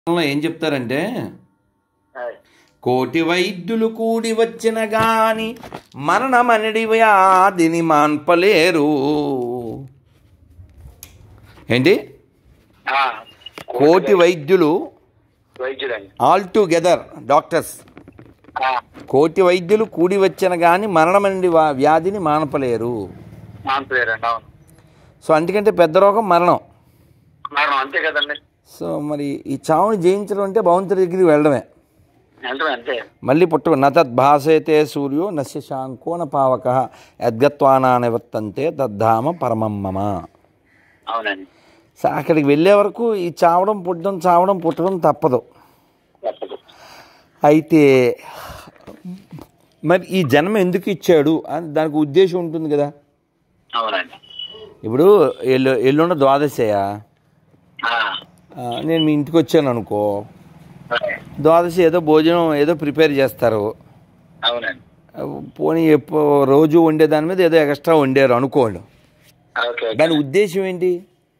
లో ఏం చెప్తారంటే ఆయ్. కోటి వైద్యులు కూడి వచ్చిన గాని మరణమనడి వ్యాధిని మాన్పలేరు ఏంటి ఆ, కోటి వైద్యులు వైద్యుడండి ఆల్ టుగెదర్ డాక్టర్స్ ఆ, కోటి వైద్యులు కూడి వచ్చిన గాని మరణమనడి వా- వ్యాధిని మాన్పలేరు మాన్పలేరండి అవును సో అందుకంటే పెద్ద రోగం మరణం మరణం అంతే కదండి సో మరి ఈ చావుని జయించడం అంటే భగవంతుడి దగ్గరికి వెళ్ళడమే అంటే అంతే మళ్ళీ పుట్టు నతద్ భాసయతే సూర్యో నశ్య శాంకోన పావక యద్గత్వానా నివర్తంతే తద్ధామ పరమం మమ అవునండి సో అక్కడికి వెళ్ళే వరకు ఈ చావడం పుట్టడం చావడం పుట్టడం తప్పదు తప్పదు అయితే మరి ఈ జన్మ ఎందుకు ఇచ్చాడు అని దానికి ఉద్దేశం ఉంటుంది కదా అవునండి ఇప్పుడు ఎల్లు ఎల్లుండ ద్వాదశయా ఆ, ఆ, నేను మీ ఇంటికి వచ్చాను అనుకో ఓకే. ద్వాదశి ఏదో భోజనం ఏదో ప్రిపేర్ చేస్తారు అవునండి పోనీ ఎప్పు- రోజు వండే దాని మీద ఏదో ఎక్స్ట్రా వండారు అనుకోండి ఓకే ఓకే. దాని ఉద్దేశం ఏంటి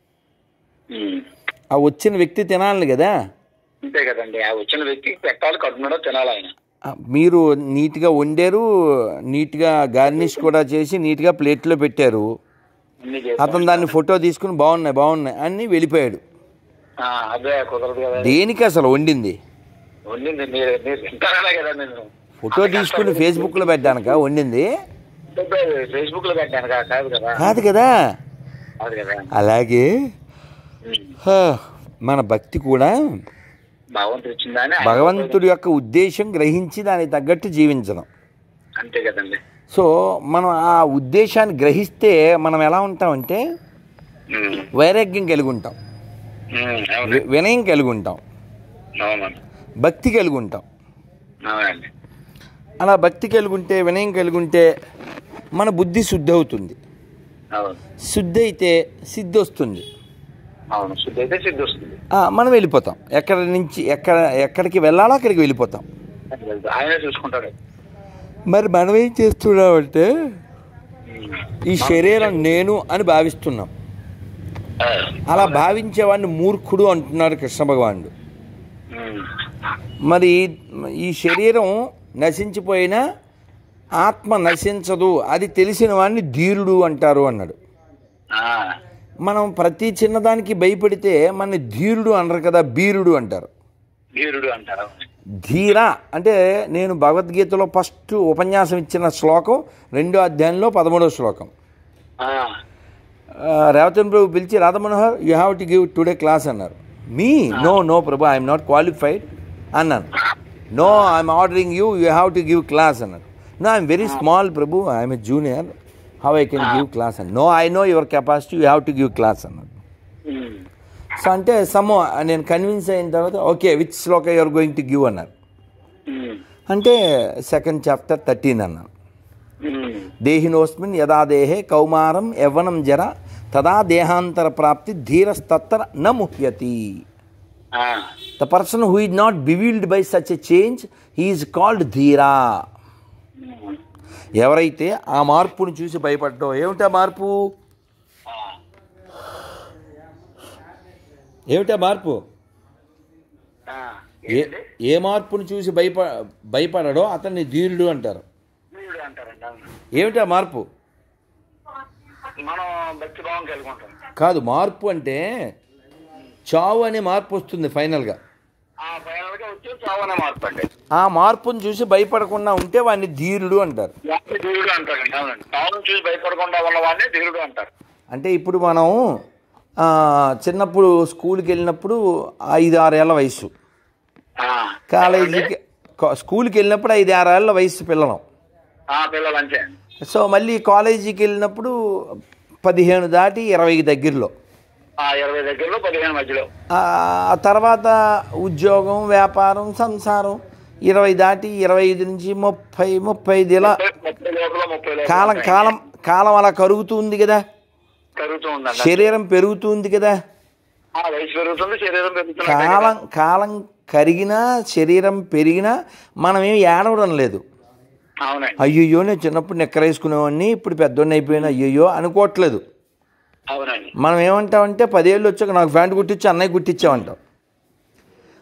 ఉమ్. ఆ వచ్చిన వ్యక్తి తినాలి కదా అంతే కదండి ఆ వచ్చిన వ్యక్తికి పెట్టాలి కడుపునడో తినాలి ఆయన ఆ, మీరు నీట్గా వండారు నీట్గా గార్నిష్ కూడా చేసి నీట్గా ప్లేట్లో పెట్టారు అన్ని చేసి అతను దాన్ని ఫోటో తీసుకుని బాగున్నాయి బాగున్నాయి అని వెళ్ళిపోయాడు ఆ, అదే కుదరదు కదా దేనికి అసలు వండింది వండింది మీరు మీరు తింటారనే కదా నేను ఫోటో తీసుకుని ఫేస్బుక్లో పెట్టడానిక వండింది ఫేస్బుక్ లో పెట్టాను కదా కాదు కదా కాదు కదా కాదు కదా అలాగే ఉమ్. హా, మన భక్తి కూడా భగవంతుడు ఇచ్చిందని ఆయన భగవంతుడి యొక్క ఉద్దేశం గ్రహించి దానికి తగ్గట్టు జీవించడం అంతే కదండి సో మనం ఆ ఉద్దేశాన్ని గ్రహిస్తే మనం ఎలా ఉంటామంటే ఉమ్. వైరాగ్యం కలిగి ఉంటాం ఉమ్, అవును వి- వినయం కలిగి ఉంటాం అవునండి భక్తి కలిగి ఉంటాం అవునండి అలా భక్తి కలిగి ఉంటే వినయం కలిగి ఉంటే మన బుద్ధి శుద్ధి అవుతుంది అవును శుద్ధి అయితే సిద్ధి వస్తుంది అవును శుద్ధి అయితే సిద్ధి వస్తుంది ఆ, మనం వెళ్ళిపోతాం ఎక్కడ నుంచి ఎక్కడ ఎక్కడికి వెళ్ళాలో అక్కడికి వెళ్ళిపోతాం ఆయనే చూసుకుంటాడు మరి మనం ఏం చేస్తున్నామంటే ఉమ్. ఈ శరీరం నేను అని భావిస్తున్నాం ఆ. అలా భావించేవాడిని మూర్ఖుడు అంటున్నారు కృష్ణ భగవానుడు ఉమ్. మరి ఈ శరీరం నశించిపోయినా ఆత్మ నశించదు అది తెలిసిన వాడిని ధీరుడు అంటారు అన్నాడు ఆ. మనం ప్రతి చిన్నదానికి భయపడితే మన ధీరుడు అనరు కదా బీరుడు అంటారు వీరుడు అంటారు ధీర అంటే నేను భగవద్గీతలో ఫస్ట్ ఉపన్యాసం ఇచ్చిన శ్లోకం రెండో అధ్యాయంలో పదమూడవ శ్లోకం ఆ. ఆ, రేవతన్ ప్రభు పిలిచి Radhamanohar you have to give today class అన్నారు me no no Prabhu I'm not qualified అన్నాను no I'm ordering you you have to give class అన్నారు no I'm very small Prabhu I'm a junior how I can give class అని no I know your capacity you have to give class అన్నారు ఉమ్. So అంటే some నేను convince అయిన తర్వాత okay which shloka you're going to give అన్నారు ఉమ్. అంటే సెకండ్ చాప్టర్ థర్టీన్ అన్నాను ఉమ్. దేహినోస్మిన్ యదా దేహే కౌమారం యవ్వనం జర తదా దేహాంతర ప్రాప్తి ధీరస్తత్ర న ముహ్యతి ఆ. The person who is not bewildered by such a change he is called dheera um. ఎవరైతే ఆ మార్పును చూసి భయపడ్డో ఏమిటా మార్పు ఆ. ఏమిటా మార్పు ఆ. ఏ ఏ మార్పును చూసి భయప భయపడడో అతన్ని ధీరుడు అంటారు వీరుడు అంటారండి అవును ఏమిటా మార్పు మనం భక్తి భావం కలిగి ఉంటాం కాదు మార్పు అంటే చావు అనే మార్పు వస్తుంది ఫైనల్గా ఆ భయాలుగా వచ్చి చావనే మార్పండి ఆ మార్పును చూసి భయపడకుండా ఉంటే వాడిని ధీరుడు అంటారు వాడిని ధీరుడు అంటారండి అవునండి చావును చూసి భయపడకుండా ఉన్న వాడిని ధీరుడు అంటారు అంటే ఇప్పుడు మనం ఆ, చిన్నప్పుడు స్కూల్కి వెళ్ళినప్పుడు ఐదు ఆరు ఏళ్ళ వయసు ఆ. కాలేజీకి కా- స్కూల్కి వెళ్ళినప్పుడు ఐదు ఆరు ఏళ్ళ వయసు పిల్లలం ఆ పిల్లలు అంతే సో మళ్ళీ కాలేజీకి వెళ్ళినప్పుడు పదిహేను దాటి ఇరవైకి దగ్గరలో ఆ ఇరవై దగ్గరలో పదిహేను మధ్యలో ఆ ఆ తర్వాత ఉద్యోగం వ్యాపారం సంసారం ఇరవై దాటి ఇరవై ఐదు నుంచి ముప్పై ముప్పై ఐదు ఇలా ముప్పై లోపల ముప్పై లోపల కాలం ఉంటాయి. కాలం కాలం అలా కరుగుతుంది కదా పెరుగుతూ ఉందండి శరీరం పెరుగుతుంది కదా ఆ వయసు పెరుగుతుంది శరీరం పెరుగుతుంది కాలం కాలం కరిగినా శరీరం పెరిగినా మనం ఏం ఏడవడం లేదు అవునండి అయ్యయ్యో నేను చిన్నప్పుడు నెక్కరేసుకునేవాడిని ఇప్పుడు పెద్దోడిని అయిపోయినా అయ్యయ్యో అనుకోవట్లేదు అవునండి మనం ఏమంటామంటే పదేళ్ళు వచ్చాక నాకు ప్యాంటు కుట్టించి అన్నయ్య కుట్టించామంటాం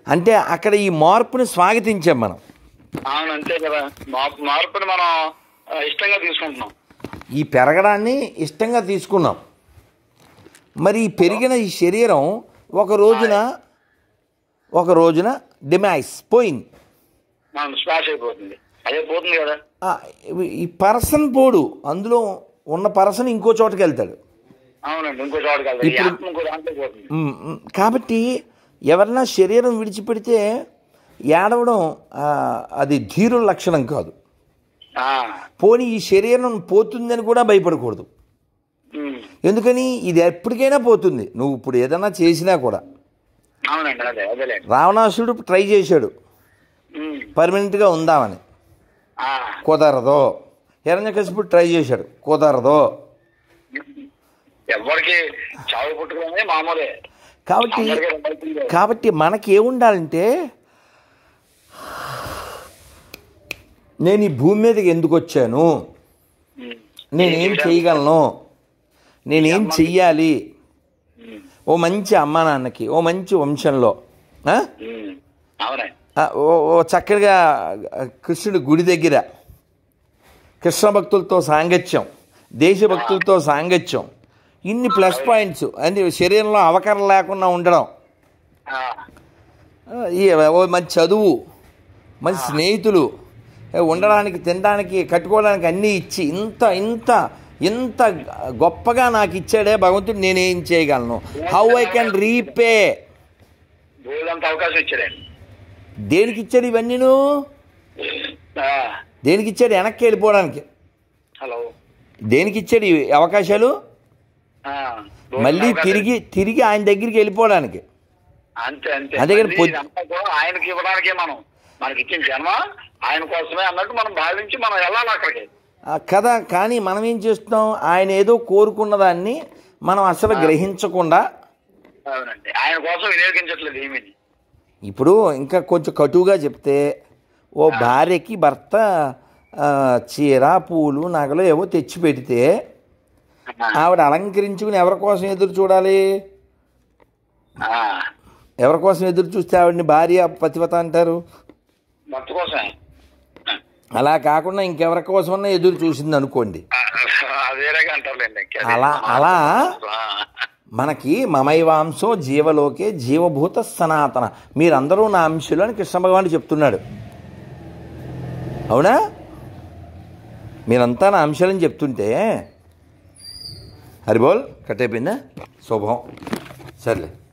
అంటే అక్కడ ఈ మార్పుని స్వాగతించాం మనం అవును అంతే కదా మార్పు మార్పుని మనం ఆ, ఇష్టంగా తీసుకుంటున్నాం ఈ పెరగడాన్ని ఇష్టంగా తీసుకున్నాం మరి ఈ పెరిగిన ఈ శరీరం ఒక రోజున ఒక రోజున డిమైస్ పోయింది మనం స్మాష్ అయిపోతుంది అదే పోతుంది కదా ఆ, ఈ పర్సన్ పోడు అందులో ఉన్న పర్సన్ ఇంకో చోటకి వెళ్తాడు అవునండి ఇంకో చోటుకి వెళ్తాం ఈ ఇప్పుడు- ఆత్మ ఇంకో దాంట్లో పోతుంది మ్, మ్, కాబట్టి ఎవరన్నా శరీరం విడిచిపెడితే ఏడవడం ఆ, అది ధీరుల లక్షణం కాదు ఆ, పోనీ ఈ శరీరం పోతుందని కూడా భయపడకూడదు ఉమ్, ఎందుకని ఇది ఎప్పటికైనా పోతుంది నువ్వు ఇప్పుడు ఏదైనా చేసినా కూడా అవునండి అదే అదేలేండి రావణాసుడు ట్రై చేశాడు ఉమ్, పర్మనెంట్గా ఉందామని ఆ, కుదరదు హిరణ్యకశిపుడు ట్రై చేశాడు కుదరదు ఎవరికి చావు పుట్టుకోవడమే మామూలే కాబట్టి అందరికీ అవుతుంది. కాబట్టి మనకి ఏముండాలంటే నేను ఈ భూమి మీదకి ఎందుకు వచ్చాను ఉమ్, నేనేం చేయగలను నేనేం చెయ్యాలి ఉమ్, ఓ మంచి అమ్మా నాన్నకి ఓ మంచి వంశంలో ఆ? ఉమ్, అవునండి ఆ, ఓ ఓ చక్కగా కృష్ణుడి గుడి దగ్గర కృష్ణ భక్తులతో సాంగత్యం దేశభక్తులతో సాంగత్యం ఇన్ని ప్లస్ పాయింట్స్ అంటే శరీరంలో అవకరం లేకుండా ఉండడం ఆ, ఆ, ఈ ఓ మంచి చదువు మంచి స్నేహితులు ఏ, ఉండడానికి తినడానికి కట్టుకోవడానికి అన్నీ ఇచ్చి ఇంత ఇంత ఇంత గొప్పగా నాకు ఇచ్చాడే భగవంతుడు నేనేం చేయగలను హౌ ఐ కెన్ రీపే బోల్డంత అవకాశం ఇచ్చారండి దేనికి ఇచ్చాడు ఇవన్నీను ఆ, దేనికి ఇచ్చాడు వెనక్కి వెళ్ళిపోవడానికి హలో దేనికి ఇచ్చాడు ఈ అవకాశాలు ఆ, బోల్డంత మళ్ళీ అవకాశం. తిరిగి తిరిగి ఆయన దగ్గరికి వెళ్ళిపోవడానికి అంతే అంతే అదే కానీ మళ్ళీ పొద్దు- ఇదంతా కూడా ఆయనకి ఇవ్వడానికే మనం మనకి ఇచ్చిన జన్మ ఆయన కోసమే అన్నట్టు మనం భావించి మనం వెళ్ళాలి అక్కడికి ఆ, కదా కానీ మనం ఏం చేస్తున్నాం ఆయన ఏదో కోరుకున్న దాన్ని మనం అసలు గ్రహించకుండా అవునండి ఆయన కోసం వినియోగించట్లేదు ఏమీ ఇప్పుడు ఇంకా కొంచెం కటువుగా చెప్తే ఓ భార్యకి భర్త ఆ, చీర పూలు నగలు ఏవో తెచ్చి పెడితే ఆవిడ అలంకరించుకుని ఎవరి కోసం ఎదురు చూడాలి ఆ, ఎవరి కోసం ఎదురు చూస్తే ఆవిడని భార్య పతివత అంటారు భర్త కోసమే అలా కాకుండా ఇంకెవరి కోసమన్నా ఎదురు చూసింది అనుకోండి ఆ, వేరేగా అంటారులేండి ఇంకా. అలా అలా ఆ, మనకి మమైవాంశో జీవలోకే జీవభూత సనాతన మీరందరూ నా అంశులు అని కృష్ణ భగవానుడు చెప్తున్నాడు అవునా మీరంతా నా అంశాలని చెప్తుంటే హరిబోల్ కట్ అయిపోయిందా శుభం సర్లే